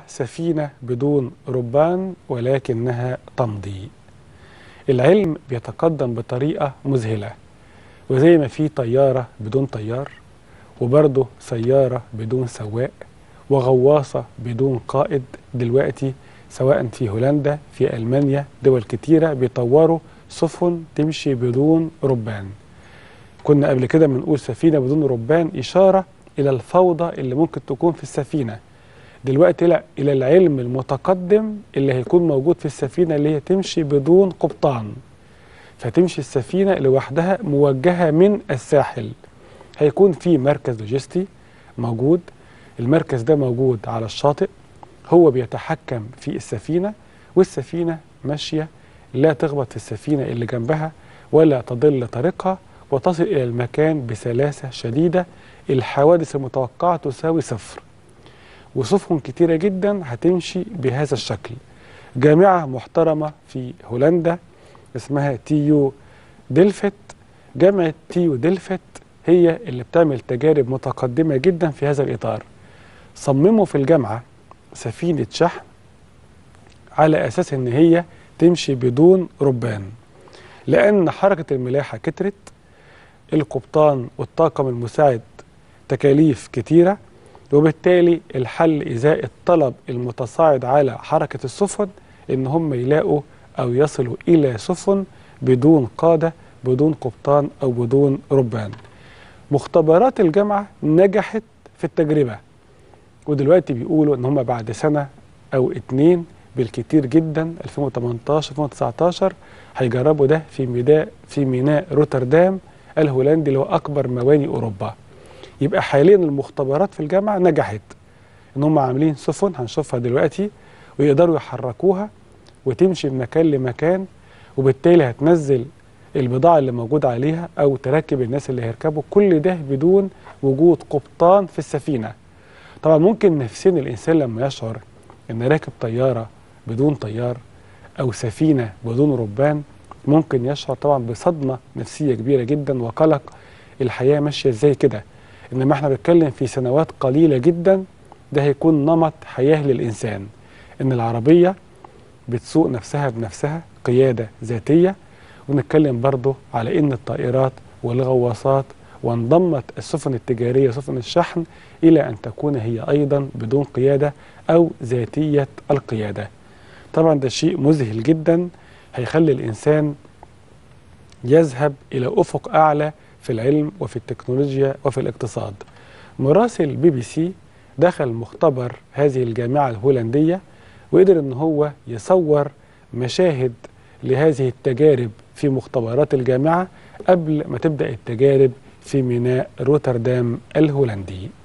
سفينة بدون ربان ولكنها تمضي العلم بيتقدم بطريقة مذهلة وزي ما في طيارة بدون طيار وبرضه سيارة بدون سواق وغواصة بدون قائد دلوقتي سواء في هولندا في ألمانيا دول كتيرة بيطوروا سفن تمشي بدون ربان كنا قبل كده بنقول سفينة بدون ربان إشارة إلى الفوضى اللي ممكن تكون في السفينة دلوقتي لا إلى العلم المتقدم اللي هيكون موجود في السفينة اللي هي تمشي بدون قبطان فتمشي السفينة لوحدها موجهة من الساحل هيكون في مركز لوجستي موجود المركز ده موجود على الشاطئ هو بيتحكم في السفينة والسفينة ماشية لا تخبط في السفينة اللي جنبها ولا تضل طريقها وتصل إلى المكان بسلاسة شديدة الحوادث المتوقعة تساوي صفر وسفن كتيرة جدا هتمشي بهذا الشكل جامعة محترمة في هولندا اسمها تيو ديلفت جامعة تيو ديلفت هي اللي بتعمل تجارب متقدمة جدا في هذا الإطار صمموا في الجامعة سفينة شحن على أساس إن هي تمشي بدون ربان لأن حركة الملاحة كترت القبطان والطاقم المساعد تكاليف كتيرة وبالتالي الحل إزاء الطلب المتصاعد على حركة السفن إن هم يلاقوا أو يصلوا إلى سفن بدون قادة بدون قبطان أو بدون ربان مختبرات الجامعة نجحت في التجربة ودلوقتي بيقولوا إن هم بعد سنة أو اتنين بالكتير جدا 2018 2019 هيجربوا ده في ميناء في ميناء روتردام الهولندي اللي هو أكبر مواني أوروبا يبقى حاليا المختبرات في الجامعة نجحت ان هم عاملين سفن هنشوفها دلوقتي ويقدروا يحركوها وتمشي من مكان لمكان وبالتالي هتنزل البضاعة اللي موجود عليها او تركب الناس اللي هيركبوا كل ده بدون وجود قبطان في السفينة طبعا ممكن نفسين الانسان لما يشعر ان راكب طيارة بدون طيار او سفينة بدون ربان ممكن يشعر طبعا بصدمة نفسية كبيرة جدا وقلق الحياة ماشية ازاي كده انما احنا بنتكلم في سنوات قليله جدا ده هيكون نمط حياه للانسان ان العربيه بتسوق نفسها بنفسها قياده ذاتيه ونتكلم برضه على ان الطائرات والغواصات وانضمت السفن التجاريه سفن الشحن الى ان تكون هي ايضا بدون قياده او ذاتيه القياده طبعا ده شيء مذهل جدا هيخلي الانسان يذهب الى افق اعلى في العلم وفي التكنولوجيا وفي الاقتصاد مراسل بي بي سي دخل مختبر هذه الجامعة الهولندية وقدر ان هو يصور مشاهد لهذه التجارب في مختبرات الجامعة قبل ما تبدأ التجارب في ميناء روتردام الهولندي